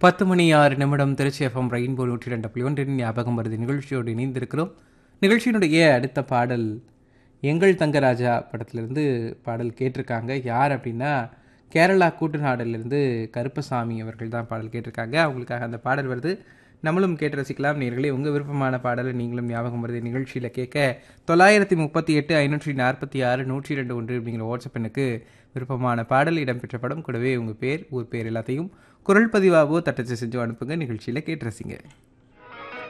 பத்து மணி ஆறு நிமிடம் திருச்சி எஃப்எம் ரெயின்போ நூற்றி ரெண்டு புள்ளி ஒன்றின் ஞாபகம் வருது நிகழ்ச்சியோடு இணைந்திருக்கிறோம் நிகழ்ச்சியினுடைய அடுத்த பாடல் எங்கள் தங்கராஜா படத்திலிருந்து பாடல் கேட்டிருக்காங்க யார் அப்படின்னா கேரளா கூட்டுநாடிலிருந்து கருப்பசாமி அவர்கள் தான் பாடல் கேட்டிருக்காங்க அவங்களுக்காக அந்த பாடல் வருது நம்மளும் கேட்டு ரசிக்கலாம் நேர்களே உங்கள் விருப்பமான பாடலை நீங்களும் ஞாபகம் வருது நிகழ்ச்சியில் கேட்க தொள்ளாயிரத்தி முப்பத்தி எட்டு ஐநூற்றி நாற்பத்தி ஆறு நூற்றி ரெண்டு ஒன்று அப்படிங்கிற வாட்ஸ்அப் எண்ணுக்கு விருப்பமான பாடல் இடம்பெற்ற படம் கூடவே உங்கள் பேர் ஊர் பேர் எல்லாத்தையும் குரல் பதிவாகவோ தட்டச்சு செஞ்சு அனுப்புங்க நிகழ்ச்சியில் கேட்டு ரசிங்க